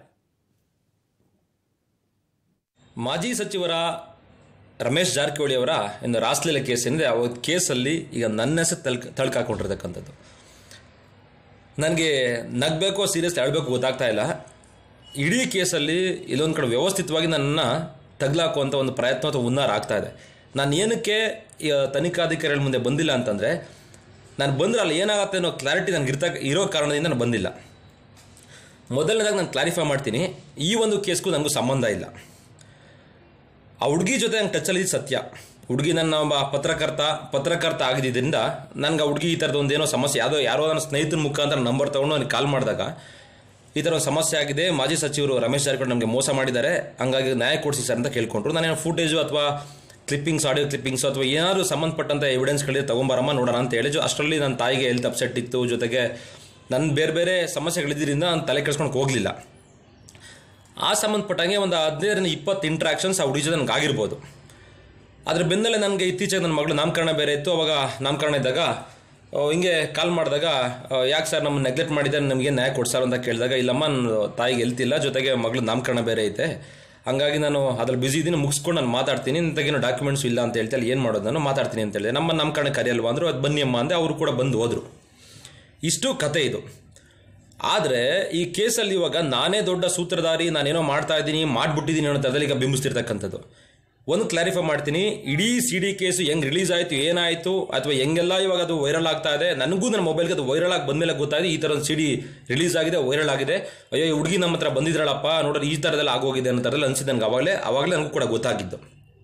ಮಾಜಿ ಸಚಿವರ ರಮೇಶ್ ಜಾರಕಿಹೊಳಿ ಅವರ ಒಂದು ರಾಸ್ಲೀಲ ಕೇಸ್ ಏನಿದೆ ಆ ಕೇಸಲ್ಲಿ ಈಗ ನನ್ನ ಹೆಸರು ತಳ್ಕ ತಳ್ಕಾಕೊಂಡಿರ್ತಕ್ಕಂಥದ್ದು ನನಗೆ ನಗಬೇಕೋ ಸೀರಿಯಸ್ ಹೇಳ್ಬೇಕು ಗೊತ್ತಾಗ್ತಾ ಇಲ್ಲ ಇಡೀ ಕೇಸಲ್ಲಿ ಇಲ್ಲೊಂದು ಕಡೆ ವ್ಯವಸ್ಥಿತವಾಗಿ ನನ್ನನ್ನು ತಗ್ಲಾಕುವಂಥ ಒಂದು ಪ್ರಯತ್ನ ಅಥವಾ ಹುನ್ನಾರ ಆಗ್ತಾ ಇದೆ ನಾನು ಏನಕ್ಕೆ ಈ ತನಿಖಾಧಿಕಾರಿಗಳ ಮುಂದೆ ಬಂದಿಲ್ಲ ಅಂತಂದರೆ ನಾನು ಬಂದ್ರೆ ಅಲ್ಲಿ ಏನಾಗುತ್ತೆ ಅನ್ನೋ ಕ್ಲಾರಿಟಿ ನನಗೆ ಇರ್ತ ಇರೋ ಕಾರಣದಿಂದ ನಾನು ಬಂದಿಲ್ಲ ಮೊದಲನೇದಾಗಿ ನಾನು ಕ್ಲಾರಿಫೈ ಮಾಡ್ತೀನಿ ಈ ಒಂದು ಕೇಸ್ಗೂ ನನಗೂ ಸಂಬಂಧ ಇಲ್ಲ ಆ ಹುಡುಗಿ ಜೊತೆ ನಂಗೆ ಟಚಲ್ಲಿ ಸತ್ಯ ಹುಡುಗಿ ನನ್ನ ಒಬ್ಬ ಪತ್ರಕರ್ತ ಪತ್ರಕರ್ತ ಆಗಿದ್ದರಿಂದ ನನಗೆ ಆ ಹುಡುಗಿ ಈ ಥರದ್ದು ಒಂದೇನೋ ಸಮಸ್ಯೆ ಯಾವುದೋ ಯಾರೋ ನನ್ನ ಸ್ನೇಹಿತನ ಮುಖಾಂತರ ನಂಬರ್ ತೊಗೊಂಡು ನನಗೆ ಕಾಲ್ ಮಾಡಿದಾಗ ಈ ಥರ ಒಂದು ಸಮಸ್ಯೆ ಆಗಿದೆ ಮಾಜಿ ಸಚಿವರು ರಮೇಶ್ ಜಾರಕಿಹೊಳಿ ನಮಗೆ ಮೋಸ ಮಾಡಿದ್ದಾರೆ ಹಂಗಾಗಿ ನ್ಯಾಯ ಕೊಡಿಸಿ ಸರ್ ಅಂತ ಕೇಳ್ಕೊಂಡ್ರು ನಾನೇನೋ ಫುಟೇಜು ಅಥವಾ ಕ್ಲಿಪ್ಪಿಂಗ್ಸ್ ಆಡಿಯೋ ಕ್ಲಿಪ್ಪಿಂಗ್ಸ್ ಅಥವಾ ಏನಾದರೂ ಸಂಬಂಧಪಟ್ಟಂಥ ಎವಿಡೆನ್ಸ್ಗಳಿದೆ ತೊಗೊಂಬರಮ್ಮ ನೋಡೋಣ ಅಂತ ಹೇಳಿದ್ರು ಅಷ್ಟರಲ್ಲಿ ನನ್ನ ತಾಯಿಗೆ ಹೆಲ್ತ್ ಅಪ್ಸೆಟ್ ಇತ್ತು ಜೊತೆಗೆ ನನ್ನ ಬೇರೆ ಬೇರೆ ಸಮಸ್ಯೆಗಳಿದ್ದರಿಂದ ನಾನು ತಲೆ ಕೆಡ್ಸ್ಕೊಂಡು ಹೋಗಲಿಲ್ಲ ಆ ಸಂಬಂಧಪಟ್ಟಂಗೆ ಒಂದು ಹದಿನೈದರಿಂದ ಇಪ್ಪತ್ತು ಇಂಟ್ರಾಕ್ಷನ್ಸ್ ಆ ಹುಡುಗಿ ಜೊತೆ ನನಗೆ ಆಗಿರ್ಬೋದು ಅದ್ರ ಬೆನ್ನಲ್ಲೇ ನನಗೆ ಇತ್ತೀಚೆಗೆ ನನ್ನ ಮಗಳು ನಾಮಕರಣ ಬೇರೆ ಇತ್ತು ಅವಾಗ ನಾಮಕರಣ ಇದ್ದಾಗ ಆ, ಹಿಂಗೆ ಕಾಲ್ ಮಾಡಿದಾಗ ಯಾಕೆ ಸರ್ ನಮ್ಮ ನೆಗ್ಲೆಕ್ಟ್ ಮಾಡಿದ್ದಾರೆ ನಮಗೆ ನ್ಯಾಯ ಕೊಡ್ಸಾರ ಅಂತ ಕೇಳಿದಾಗ ಇಲ್ಲಮ್ಮ ನನ್ನ ತಾಯಿಗೆ ಎಲ್ತಿಲ್ಲ ಜೊತೆಗೆ ಮಗಳು ನಾಮಕರಣ ಬೇರೆ ಐತೆ ಹಂಗಾಗಿ ನಾನು ಅದ್ರಲ್ಲಿ ಬಿಸಿ ಇದ್ದೀನಿ ಮುಗಿಸ್ಕೊಂಡು ನಾನು ಮಾತಾಡ್ತೀನಿ ಇಂತಗೇನು ಡಾಕ್ಯುಮೆಂಟ್ಸ್ ಇಲ್ಲ ಅಂತ ಹೇಳ್ತಾರೆ ಏನು ಮಾಡೋದು ನಾನು ಮಾತಾಡ್ತೀನಿ ಅಂತ ಹೇಳಿದೆ ನಮ್ಮ ನಾಮಕರಣ ಕರೆಯಲ್ವಾ ಅಂದರು ಅದು ಬನ್ನಿ ಅಮ್ಮ ಅಂದೆ ಅವರು ಕೂಡ ಬಂದು ಹೋದರು ಇಷ್ಟು ಕತೆ ಇದು ಆದರೆ ಈ ಕೇಸಲ್ಲಿ ಇವಾಗ ನಾನೇ ದೊಡ್ಡ ಸೂತ್ರಧಾರಿ ನಾನೇನೋ ಮಾಡ್ತಾ ಇದ್ದೀನಿ ಮಾಡ್ಬಿಟ್ಟಿದ್ದೀನಿ ಅನ್ನೋ ಥರದಲ್ಲಿ ಈಗ ಬಿಂಬಿಸ್ತಿರ್ತಕ್ಕಂಥದ್ದು ಒಂದು ಕ್ಲಾರಿಫೈ ಮಾಡ್ತೀನಿ ಇಡೀ ಸಿ ಡಿ ಕೇಸು ಹೆಂಗೆ ರಿಲೀಸ್ ಆಯಿತು ಏನಾಯಿತು ಅಥವಾ ಹೆಂಗೆಲ್ಲ ಇವಾಗ ಅದು ವೈರಲ್ ಆಗ್ತಾ ಇದೆ ನನಗೂ ನನ್ನ ಮೊಬೈಲ್ಗೆ ಅದು ವೈರಲ್ ಆಗಿ ಬಂದಮೇಲೆ ಗೊತ್ತಾಗಿದೆ ಈ ಥರ ಒಂದು ಸಿ ಡಿ ರಿಲೀಸ್ ಆಗಿದೆ ವೈರಲ್ ಆಗಿದೆ ಅಯ್ಯೋ ಈ ಹುಡುಗಿ ನಮ್ಮ ಹತ್ರ ಬಂದಿದ್ರಳಪ್ಪ ನೋಡ್ರಿ ಈ ಥರದಲ್ಲಿ ಆಗೋಗಿದೆ ಅನ್ನೋ ಥರದಲ್ಲಿ ಅನಿಸಿದೆ ನನಗೆ ಅವಾಗಲೇ ಅವಾಗಲೇ ನನಗೂ ಕೂಡ ಗೊತ್ತಾಗಿದ್ದು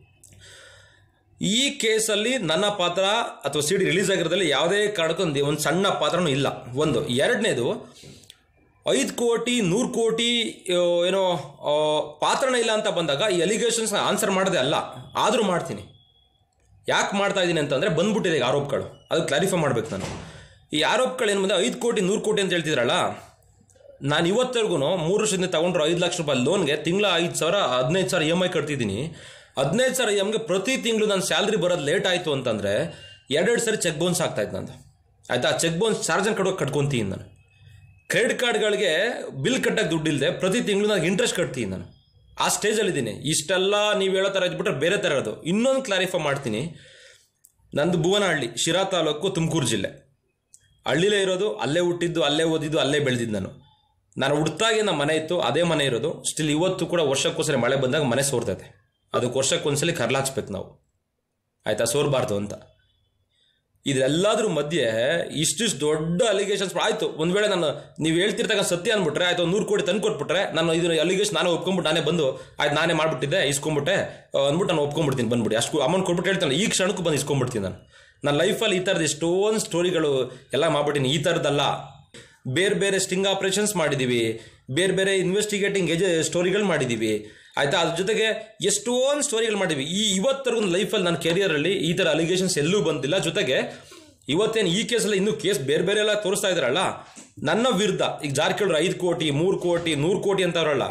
ಈ ಕೇಸಲ್ಲಿ ನನ್ನ ಪಾತ್ರ ಅಥವಾ ಸಿ ಡಿ ರಿಲೀಸ್ ಆಗಿರೋದ್ರಲ್ಲಿ ಯಾವುದೇ ಕಾರಣಕ್ಕೂ ಒಂದು ಒಂದು ಸಣ್ಣ ಪಾತ್ರನೂ ಇಲ್ಲ ಒಂದು ಎರಡನೇದು ಐದು ಕೋಟಿ ನೂರು ಕೋಟಿ ಆ, ಏನೋ ಆ, ಪಾತ್ರನೇ ಇಲ್ಲ ಅಂತ ಬಂದಾಗ ಈ ಅಲಿಗೇಷನ್ಸ್ನ ಆನ್ಸರ್ ಮಾಡೋದೇ ಅಲ್ಲ ಆದರೂ ಮಾಡ್ತೀನಿ ಯಾಕೆ ಮಾಡ್ತಾ ಇದ್ದೀನಿ ಅಂತಂದರೆ ಬಂದ್ಬಿಟ್ಟಿದೆ ಈಗ ಆರೋಪಗಳು ಅದು ಕ್ಲಾರಿಫೈ ಮಾಡ್ಬೇಕು ನಾನು ಈ ಆರೋಪಗಳು ಏನು ಬಂದರೆ ಐದು ಕೋಟಿ ನೂರು ಕೋಟಿ ಅಂತ ಹೇಳ್ತಿದ್ರಲ್ಲ ನಾನು ಇವತ್ತರೆಗೂ ಮೂರು ವರ್ಷದಿಂದ ತಗೊಂಡ್ರು ಐದು ಲಕ್ಷ ರೂಪಾಯಿ ಲೋನ್ಗೆ ತಿಂಗಳ ಐದು ಸಾವಿರ ಹದಿನೈದು ಸಾವಿರ ಇ ಎಮ್ ಐ ಕಟ್ತಿದ್ದೀನಿ ಹದಿನೈದು ಸಾವಿರ ಇ ಎಮ್ಗೆ ಪ್ರತಿ ತಿಂಗಳು ನನ್ನ ಸ್ಯಾಲ್ರಿ ಬರೋದು ಲೇಟ್ ಆಯಿತು ಅಂತಂದರೆ ಎರಡೆರಡು ಸರಿ ಚೆಕ್ ಬೌನ್ಸ್ ಆಗ್ತಾಯಿತ್ತು ನಂದು ಆಯಿತಾ ಆ ಚೆಕ್ ಬೌನ್ಸ್ ಚಾರ್ಜನ್ನು ಕಟ್ಟೋಕೆ ಕಟ್ಕೊತೀನಿ ನಾನು ಕ್ರೆಡಿಟ್ ಕಾರ್ಡ್ಗಳಿಗೆ ಬಿಲ್ ಕಟ್ಟಕ್ಕೆ ದುಡ್ಡಿಲ್ಲದೆ ಪ್ರತಿ ತಿಂಗಳು ನಾನು ಇಂಟ್ರೆಸ್ಟ್ ಕಟ್ತೀನಿ ನಾನು ಆ ಸ್ಟೇಜಲ್ಲಿದ್ದೀನಿ ಇಷ್ಟೆಲ್ಲ ನೀವು ಹೇಳೋ ಥರ ಇದ್ಬಿಟ್ರೆ ಬೇರೆ ಥರ ಇರೋದು ಇನ್ನೊಂದು ಕ್ಲಾರಿಫೈ ಮಾಡ್ತೀನಿ ನಂದು ಭುವನಹಳ್ಳಿ ಶಿರಾ ತಾಲೂಕು ತುಮಕೂರು ಜಿಲ್ಲೆ ಹಳ್ಳಿಲೇ ಇರೋದು ಅಲ್ಲೇ ಹುಟ್ಟಿದ್ದು ಅಲ್ಲೇ ಓದಿದ್ದು ಅಲ್ಲೇ ಬೆಳೆದಿದ್ದು ನಾನು ನಾನು ಹುಡ್ತಾಗೆ ನಮ್ಮ ಮನೆ ಇತ್ತು ಅದೇ ಮನೆ ಇರೋದು ಸ್ಟಿಲ್ ಇವತ್ತು ಕೂಡ ವರ್ಷಕ್ಕೋಸ್ಕರ ಮಳೆ ಬಂದಾಗ ಮನೆ ಸೋರ್ತೈತೆ ಅದಕ್ಕೆ ವರ್ಷಕ್ಕೊಂದ್ಸಲಿ ಕರ್ಲಾಚ್ಬೇಕು ನಾವು ಆಯ್ತಾ ಸೋರ್ಬಾರ್ದು ಅಂತ ಇದೆಲ್ಲದ್ರ ಮಧ್ಯೆ ಇಷ್ಟಿಷ್ಟು ದೊಡ್ಡ ಅಲಿಗೇಷನ್ಸ್ ಆಯ್ತು ಒಂದ್ ವೇಳೆ ನಾನು ನೀವು ಹೇಳ್ತಿರ್ತಕ್ಕ ಸತ್ಯ ಅಂದ್ಬಿಟ್ರೆ ಆಯ್ತು ಒಂದು ನೂರು ಕೋಟಿ ತಂದು ಕೊಟ್ಬಿಟ್ರೆ ನಾನು ಇದು ಅಲಿಗೇಷನ್ ನಾನೇ ಒಪ್ಕೊಂಬಿಟ್ಟು ನಾನೇ ಬಂದು ಆಯ್ತು ನಾನೇ ಮಾಡ್ಬಿಟ್ಟಿದ್ದೆ ಇಸ್ಕೊಂಬಿಟ್ಟೆ ಆ, ಅಂದ್ಬಿಟ್ಟು ನಾನು ಒಪ್ಕೊಂಬಿಡ್ತೀನಿ ಬಂದ್ಬಿಡಿ ಅಷ್ಟು ಅಮೌಂಟ್ ಕೊಟ್ಬಿಟ್ಟು ಹೇಳ್ತಾನೆ ಈ ಕ್ಷಣಕ್ಕೂ ಬಂದು ಇಸ್ಕೊಂಬಿಡ್ತೀನಿ ನಾನು ನನ್ನ ಲೈಫಲ್ಲಿ ಈ ಥರದ್ದು ಎಷ್ಟೊಂದು ಸ್ಟೋರಿಗಳು ಎಲ್ಲ ಮಾಡ್ಬಿಟ್ಟಿನಿ ಈ ಥರದ್ದಲ್ಲ ಬೇರೆ ಬೇರೆ ಸ್ಟಿಂಗ್ ಆಪರೇಷನ್ಸ್ ಮಾಡಿದ್ದೀವಿ ಬೇರೆ ಬೇರೆ ಇನ್ವೆಸ್ಟಿಗೇಟಿಂಗ್ ಎಜ ಸ್ಟೋರಿಗಳು ಮಾಡಿದ್ದೀವಿ ಆಯ್ತಾ ಅದ್ರ ಜೊತೆಗೆ ಎಷ್ಟೊಂದು ಸ್ಟೋರಿಗಳು ಮಾಡಿದ್ವಿ ಈ ಇವತ್ತರೆಗೂ ಲೈಫಲ್ಲಿ ನನ್ನ ಕೆರಿಯರಲ್ಲಿ ಈ ಥರ ಅಲಿಗೇಷನ್ಸ್ ಎಲ್ಲೂ ಬಂದಿಲ್ಲ ಜೊತೆಗೆ ಇವತ್ತೇನು ಈ ಕೇಸಲ್ಲಿ ಇನ್ನೂ ಕೇಸ್ ಬೇರೆ ಬೇರೆ ಎಲ್ಲ ತೋರಿಸ್ತಾ ಇದ್ದಾರಲ್ಲ ನನ್ನ ವಿರುದ್ಧ ಈಗ ಜಾರಕಿಹೊಳಿ ಐದು ಕೋಟಿ ಮೂರು ಕೋಟಿ ನೂರು ಕೋಟಿ ಅಂತವ್ರಲ್ಲ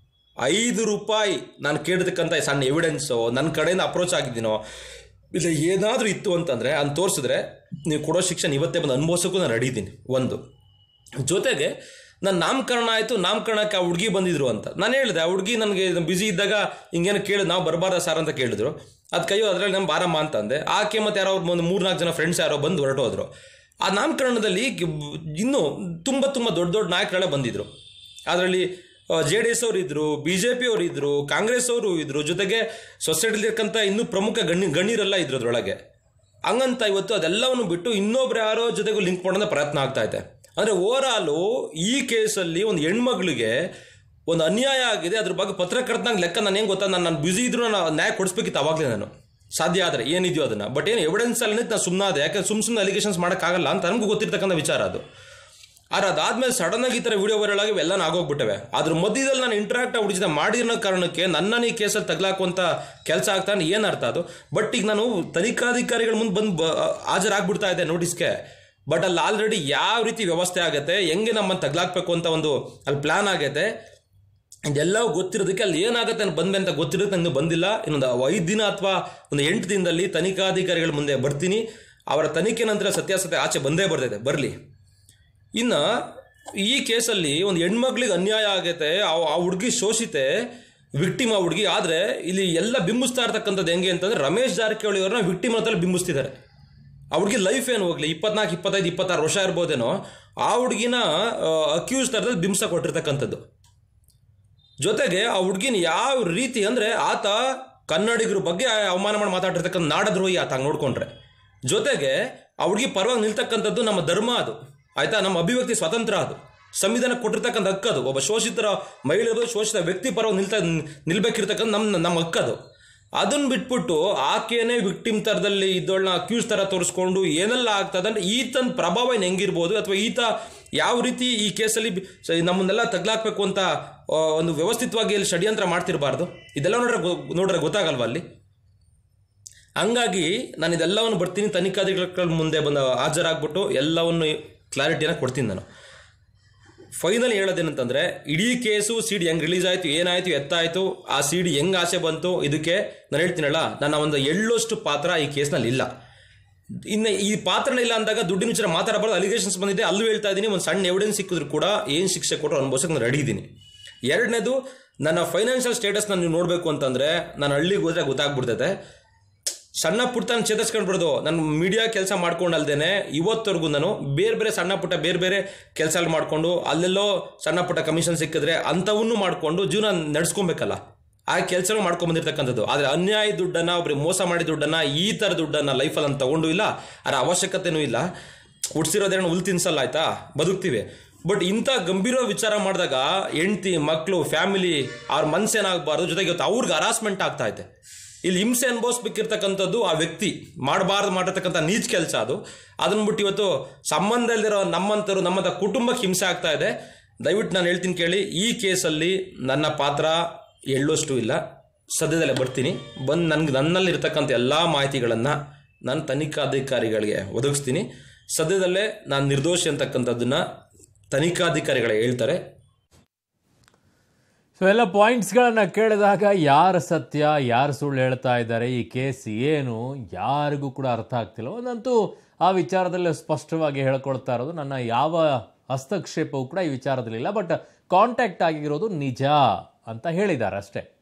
ಐದು ರೂಪಾಯಿ ನಾನು ಕೇಳಿದಕ್ಕಂಥ ಸಣ್ಣ ಎವಿಡೆನ್ಸು ನನ್ನ ಕಡೆಯಿಂದ ಅಪ್ರೋಚ್ ಆಗಿದ್ದೀನೋ ಇಲ್ಲ ಏನಾದರೂ ಇತ್ತು ಅಂತಂದರೆ ಅದನ್ನ ತೋರಿಸಿದ್ರೆ ನೀವು ಕೊಡೋ ಶಿಕ್ಷಣ ಇವತ್ತೇ ಬಂದು ಅನುಭವಿಸೋಕ್ಕೂ ನಾನು ರೆಡಿ ಇದ್ದೀನಿ ಒಂದು ಜೊತೆಗೆ ನನ್ನ ನಾಮಕರಣ ಆಯಿತು ನಾಮಕರಣಕ್ಕೆ ಆ ಹುಡುಗಿ ಬಂದಿದ್ರು ಅಂತ ನಾನು ಹೇಳಿದೆ ಆ ಹುಡುಗಿ ನನಗೆ ಬ್ಯುಸಿ ಇದ್ದಾಗ ಹಿಂಗೇನು ಕೇಳಿದ್ ನಾವು ಬರಬಾರ್ದ ಸರ್ ಅಂತ ಕೇಳಿದ್ರು ಅದು ಕೈಯೋ ಅದರಲ್ಲಿ ನಮ್ಮ ಬಾರಮ್ಮ ಅಂತಂದೆ ಆಕೆ ಮತ್ತೆ ಯಾರೋ ಅವ್ರು ಒಂದು ಮೂರ್ನಾಲ್ಕು ಜನ ಫ್ರೆಂಡ್ಸ್ ಯಾರೋ ಬಂದು ಹೊರಟೋದ್ರು ಆ ನಾಮಕರಣದಲ್ಲಿ ಗಿ- ಇನ್ನೂ ತುಂಬ ತುಂಬ ದೊಡ್ಡ ದೊಡ್ಡ ನಾಯಕರೆಲ್ಲ ಬಂದಿದ್ರು ಅದರಲ್ಲಿ ಜೆ ಡಿ ಎಸ್ ಅವರು ಇದ್ರು ಬಿ ಜೆ ಪಿ ಅವರು ಇದ್ರು ಕಾಂಗ್ರೆಸ್ ಅವರು ಇದ್ರು ಜೊತೆಗೆ ಸೊಸೈಟಿಲಿ ಇರ್ತಕ್ಕಂಥ ಇನ್ನೂ ಪ್ರಮುಖ ಗಣ್ಯ ಗಣ್ಯರೆಲ್ಲ ಇದ್ರು ಅದ್ರೊಳಗೆ ಹಂಗಂತ ಇವತ್ತು ಅದೆಲ್ಲವನ್ನು ಬಿಟ್ಟು ಇನ್ನೊಬ್ರು ಯಾರೋ ಜೊತೆಗೂ ಲಿಂಕ್ ಮಾಡೋದ ಪ್ರಯತ್ನ ಆಗ್ತಾ ಇದೆ ಅಂದ್ರೆ ಓವರ್ ಆಲು ಈ ಕೇಸಲ್ಲಿ ಒಂದು ಹೆಣ್ಮಗಳಿಗೆ ಒಂದು ಅನ್ಯಾಯ ಆಗಿದೆ ಅದ್ರ ಬಗ್ಗೆ ಪತ್ರಕರ್ತನಾಗ ಲೆಕ್ಕ ನಾನು ಹೆಂಗೆ ಗೊತ್ತಾ ನಾನು ನಾನು ಬ್ಯುಸಿ ಇದ್ರು ನಾನು ನ್ಯಾಯ ಕೊಡಿಸ್ಬೇಕಿತ್ತು ಅವಾಗಲೇ ನಾನು ಸಾಧ್ಯ ಆದರೆ ಏನಿದೆಯೋ ಅದನ್ನ ಬಟ್ ಏನು ಎವಿಡೆನ್ಸ್ ಅಲ್ಲಿ ನಾನು ಸುಮ್ಮನಾದೆ ಯಾಕಂದ್ರೆ ಸುಮ್ ಸುಮ್ಮನೆ ಅಲಿಗೇಷನ್ಸ್ ಮಾಡೋಕ್ಕಾಗಲ್ಲ ಅಂತ ನನಗೂ ಗೊತ್ತಿರ್ತಕ್ಕಂಥ ವಿಚಾರ ಅದು ಆದ್ರೆ ಅದಾದ್ಮೇಲೆ ಸಡನ್ ಆಗಿ ಈ ಥರ ವಿಡಿಯೋ ವೈರಲ್ ಆಗಿ ಎಲ್ಲ ಆಗೋಗ್ಬಿಟ್ಟವೆ ಅದ್ರ ಮಧ್ಯದಲ್ಲಿ ನಾನು ಇಂಟ್ರಾಕ್ಟ್ ಆಗಿ ಜೊತೆ ಮಾಡಿರೋ ಕಾರಣಕ್ಕೆ ನನ್ನನ್ನು ಈ ಕೇಸಲ್ಲಿ ತಗ್ಲಾಕುವಂತ ಕೆಲಸ ಆಗ್ತಾನೆ ಏನು ಅರ್ಥ ಅದು ಬಟ್ ಈಗ ನಾನು ತನಿಖಾಧಿಕಾರಿಗಳ ಮುಂದೆ ಬಂದು ಬ- ಹಾಜರಾಗ್ಬಿಡ್ತಾ ಇದೆ ನೋಟಿಸ್ಗೆ ಬಟ್ ಅಲ್ಲಿ ಆಲ್ರೆಡಿ ಯಾವ ರೀತಿ ವ್ಯವಸ್ಥೆ ಆಗುತ್ತೆ ಹೆಂಗೆ ನಮ್ಮನ್ನು ತಗ್ಲಾಕ್ಬೇಕು ಅಂತ ಒಂದು ಅಲ್ಲಿ ಪ್ಲಾನ್ ಆಗೈತೆ ಇದೆಲ್ಲವೂ ಗೊತ್ತಿರೋದಕ್ಕೆ ಅಲ್ಲಿ ಏನಾಗುತ್ತೆ ಅಂತ ಬಂದೆ ಅಂತ ಗೊತ್ತಿರೋದಕ್ಕೆ ನಂಗೆ ಬಂದಿಲ್ಲ ಇನ್ನೊಂದು ಐದು ದಿನ ಅಥವಾ ಒಂದು ಎಂಟು ದಿನದಲ್ಲಿ ತನಿಖಾಧಿಕಾರಿಗಳ ಮುಂದೆ ಬರ್ತೀನಿ ಅವರ ತನಿಖೆ ನಂತರ ಸತ್ಯಾಸತ್ಯ ಆಚೆ ಬಂದೇ ಬರ್ತೈತೆ ಬರಲಿ ಇನ್ನು ಈ ಕೇಸಲ್ಲಿ ಒಂದು ಹೆಣ್ಮಕ್ಳಿಗೆ ಅನ್ಯಾಯ ಆಗೈತೆ ಆ- ಆ ಹುಡುಗಿ ಶೋಷಿತೆ ವಿಕ್ಟಿಮ್ ಆ ಹುಡುಗಿ ಆದರೆ ಇಲ್ಲಿ ಎಲ್ಲ ಬಿಂಬಿಸ್ತಾ ಇರ್ತಕ್ಕಂಥದ್ದು ಹೆಂಗೆ ಅಂತಂದ್ರೆ ರಮೇಶ್ ಜಾರಕಿಹೊಳಿ ಅವ್ರನ್ನ ವಿಕ್ಟಿಮ್ ಅಂತ ಬಿಂಬಿಸ್ತಿದ್ದಾರೆ ಆ ಹುಡುಗಿ ಲೈಫ್ ಏನು ಹೋಗ್ಲಿ ಇಪ್ಪತ್ನಾಲ್ಕು ಇಪ್ಪತ್ತೈದು ಇಪ್ಪತ್ತಾರು ವರ್ಷ ಇರ್ಬೋದೇನೋ ಆ ಹುಡುಗಿನ ಅಕ್ಯೂಸ್ ಥರದಲ್ಲಿ ಬಿಂಬಿಸ ಕೊಟ್ಟಿರ್ತಕ್ಕಂಥದ್ದು ಜೊತೆಗೆ ಆ ಹುಡುಗಿನ ಯಾವ ರೀತಿ ಅಂದ್ರೆ ಆತ ಕನ್ನಡಿಗರ ಬಗ್ಗೆ ಅವಮಾನ ಮಾಡಿ ಮಾತಾಡಿರ್ತಕ್ಕಂಥ ನಾಡದ್ರೋಹಿ ಆತ ಹಂಗ್ ನೋಡ್ಕೊಂಡ್ರೆ ಜೊತೆಗೆ ಆ ಹುಡುಗಿ ಪರವಾಗಿ ನಿಲ್ತಕ್ಕಂಥದ್ದು ನಮ್ಮ ಧರ್ಮ ಅದು ಆಯ್ತಾ ನಮ್ಮ ಅಭಿವ್ಯಕ್ತಿ ಸ್ವತಂತ್ರ ಅದು ಸಂವಿಧಾನ ಕೊಟ್ಟಿರ್ತಕ್ಕಂಥ ಹಕ್ಕದು ಒಬ್ಬ ಶೋಷಿತರ ಮಹಿಳೆಯರು ಶೋಷಿತ ವ್ಯಕ್ತಿ ಪರವಾಗಿ ನಿಲ್ತ ನಿಲ್ಬೇಕಿರ್ತಕ್ಕಂಥ ನಮ್ಮ ನಮ್ಮ ಹಕ್ಕದು ಅದನ್ನ ಬಿಟ್ಬಿಟ್ಟು ಆಕೆನೇ ವಿಕ್ಟಿಮ್ ಥರದಲ್ಲಿ ಇದ್ದೋಳನ್ನ ಅಕ್ಯೂಸ್ ಥರ ತೋರಿಸ್ಕೊಂಡು ಏನೆಲ್ಲ ಆಗ್ತದೆ ಅಂದ್ರೆ ಈತನ ಪ್ರಭಾವ ಏನು ಹೆಂಗಿರ್ಬೋದು ಅಥವಾ ಈತ ಯಾವ ರೀತಿ ಈ ಕೇಸಲ್ಲಿ ಬಿ- ಸ- ನಮ್ಮನ್ನೆಲ್ಲ ತಗ್ಲಾಕ್ಬೇಕು ಅಂತ ಆ, ಒಂದು ವ್ಯವಸ್ಥಿತವಾಗಿ ಇಲ್ಲಿ ಷಡ್ಯಂತ್ರ ಮಾಡ್ತಿರಬಾರ್ದು ಇದೆಲ್ಲ ನೋಡ್ರೆ ಗೊ- ನೋಡ್ರೆ ಗೊತ್ತಾಗಲ್ವಾ ಅಲ್ಲಿ ಹಂಗಾಗಿ ನಾನು ಇದೆಲ್ಲವನ್ನು ಬರ್ತೀನಿ ತನಿಖಾಧಿಕಾರಿಗಳ ಮುಂದೆ ಬಂದು ಹಾಜರಾಗ್ಬಿಟ್ಟು ಎಲ್ಲವನ್ನು ಕ್ಲಾರಿಟಿನ ಕೊಡ್ತೀನಿ ನಾನು ಫೈನಲ್ ಹೇಳೋದೇನಂತಂದ್ರೆ ಇಡೀ ಕೇಸು ಸಿಡಿ ಹೆಂಗ್ ರಿಲೀಸ್ ಆಯ್ತು ಏನಾಯ್ತು ಎತ್ತಾಯ್ತು ಆ ಸಿಡಿ ಹೆಂಗ್ ಆಸೆ ಬಂತು ಇದಕ್ಕೆ ನಾನು ಹೇಳ್ತೀನಲ್ಲ ನನ್ನ ಒಂದು ಎಳ್ಳಷ್ಟು ಪಾತ್ರ ಈ ಕೇಸ್ನಲ್ಲಿ ಇಲ್ಲ ಇನ್ನು ಈ ಪಾತ್ರನೇ ಇಲ್ಲ ಅಂದಾಗ ದುಡ್ಡಿನ ವಿಚಾರ ಮಾತಾಡಬಾರ್ದು ಅಲಿಗೇಷನ್ಸ್ ಬಂದಿದೆ ಅಲ್ಲೂ ಹೇಳ್ತಾ ಇದ್ದೀನಿ ಒಂದು ಸಣ್ಣ ಎವಿಡೆನ್ಸ್ ಸಿಕ್ಕಿದ್ರು ಕೂಡ ಏನು ಶಿಕ್ಷೆ ಕೊಟ್ಟರು ಅನುಭವಿಸಕ್ಕೆ ನಾನು ರೆಡಿ ಇದ್ದೀನಿ ಎರಡನೇದು ನನ್ನ ಫೈನಾನ್ಷಿಯಲ್ ಸ್ಟೇಟಸ್ನ ನೀವು ನೋಡಬೇಕು ಅಂತಂದ್ರೆ ನಾನು ಹಳ್ಳಿಗೆ ಹೋದ್ರೆ ಗೊತ್ತಾಗ್ಬಿಡ್ತೈತೆ ಸಣ್ಣ ಪುಟ್ಟ ನಾನು ಚೇತರಿಸ್ಕೊಂಡ್ಬಿಡ್ದು ನಾನು ಮೀಡಿಯಾ ಕೆಲಸ ಮಾಡ್ಕೊಂಡಲ್ದೇನೆ ಇವತ್ತವರೆಗೂ ನಾನು ಬೇರೆ ಬೇರೆ ಸಣ್ಣ ಪುಟ್ಟ ಬೇರೆ ಬೇರೆ ಕೆಲಸ ಮಾಡಿಕೊಂಡು ಅಲ್ಲೆಲ್ಲೋ ಸಣ್ಣ ಪುಟ್ಟ ಕಮಿಷನ್ ಸಿಕ್ಕಿದ್ರೆ ಅಂಥವನ್ನೂ ಮಾಡಿಕೊಂಡು ಜೀವನ ನಡೆಸ್ಕೊಬೇಕಲ್ಲ ಆ ಕೆಲಸನೂ ಮಾಡ್ಕೊಂಡ್ ಬಂದಿರ್ತಕ್ಕಂಥದ್ದು ಆದರೆ ಅನ್ಯಾಯ ದುಡ್ಡನ್ನ ಒಬ್ರಿಗೆ ಮೋಸ ಮಾಡಿ ದುಡ್ಡನ್ನ ಈ ಥರ ದುಡ್ಡನ್ನ ಲೈಫಲ್ಲಿ ನಾನು ತಗೊಂಡು ಇಲ್ಲ ಅದರ ಅವಶ್ಯಕತೆನೂ ಇಲ್ಲ ಉಡ್ಸಿರೋದೇನು ಹುಲ್ ತಿನ್ಸಲ್ಲ ಆಯ್ತಾ ಬದುಕ್ತೀವಿ ಬಟ್ ಇಂಥ ಗಂಭೀರ ವಿಚಾರ ಮಾಡಿದಾಗ ಹೆಂಡ್ತಿ ಮಕ್ಕಳು ಫ್ಯಾಮಿಲಿ ಅವ್ರ ಮನ್ಸೇನಾಗಬಾರ್ದು ಜೊತೆಗೆ ಇವತ್ತು ಅವ್ರಿಗೆ ಹರಾಸ್ಮೆಂಟ್ ಆಗ್ತಾ ಇದೆ ಇಲ್ಲಿ ಹಿಂಸೆ ಅನುಭವಿಸ್ಬೇಕಿರ್ತಕ್ಕಂಥದ್ದು ಆ ವ್ಯಕ್ತಿ ಮಾಡಬಾರ್ದು ಮಾಡಿರ್ತಕ್ಕಂಥ ನೀಚ್ ಕೆಲಸ ಅದು ಅದನ್ನ ಬಿಟ್ಟು ಇವತ್ತು ಸಂಬಂಧ ಇಲ್ದಿರೋ ನಮ್ಮಂತರು ನಮ್ಮಂಥ ಕುಟುಂಬಕ್ಕೆ ಹಿಂಸೆ ಆಗ್ತಾ ಇದೆ ದಯವಿಟ್ಟು ನಾನು ಹೇಳ್ತೀನಿ ಕೇಳಿ ಈ ಕೇಸಲ್ಲಿ ನನ್ನ ಪಾತ್ರ ಎಳ್ಳೋಷ್ಟು ಇಲ್ಲ ಸದ್ಯದಲ್ಲೇ ಬರ್ತೀನಿ ಬಂದು ನನ್ಗೆ ನನ್ನಲ್ಲಿರ್ತಕ್ಕಂಥ ಎಲ್ಲ ಮಾಹಿತಿಗಳನ್ನು ನಾನು ತನಿಖಾಧಿಕಾರಿಗಳಿಗೆ ಒದಗಿಸ್ತೀನಿ ಸದ್ಯದಲ್ಲೇ ನಾನು ನಿರ್ದೋಷಿ ಅಂತಕ್ಕಂಥದ್ದನ್ನ ತನಿಖಾಧಿಕಾರಿಗಳೇ ಹೇಳ್ತಾರೆ ಸೊ ಎಲ್ಲ ಪಾಯಿಂಟ್ಸ್ಗಳನ್ನ ಕೇಳಿದಾಗ ಯಾರು ಸತ್ಯ ಯಾರು ಸುಳ್ಳು ಹೇಳ್ತಾ ಇದ್ದಾರೆ ಈ ಕೇಸ್ ಏನು ಯಾರಿಗೂ ಕೂಡ ಅರ್ಥ ಆಗ್ತಿಲ್ಲ ಒಂದಂತೂ ಆ ವಿಚಾರದಲ್ಲಿ ಸ್ಪಷ್ಟವಾಗಿ ಹೇಳ್ಕೊಳ್ತಾ ಇರೋದು ನನ್ನ ಯಾವ ಹಸ್ತಕ್ಷೇಪವೂ ಕೂಡ ಈ ವಿಚಾರದಲ್ಲಿಲ್ಲ ಬಟ್ ಕಾಂಟ್ಯಾಕ್ಟ್ ಆಗಿರೋದು ನಿಜ ಅಂತ ಹೇಳಿದ್ದಾರೆ ಅಷ್ಟೇ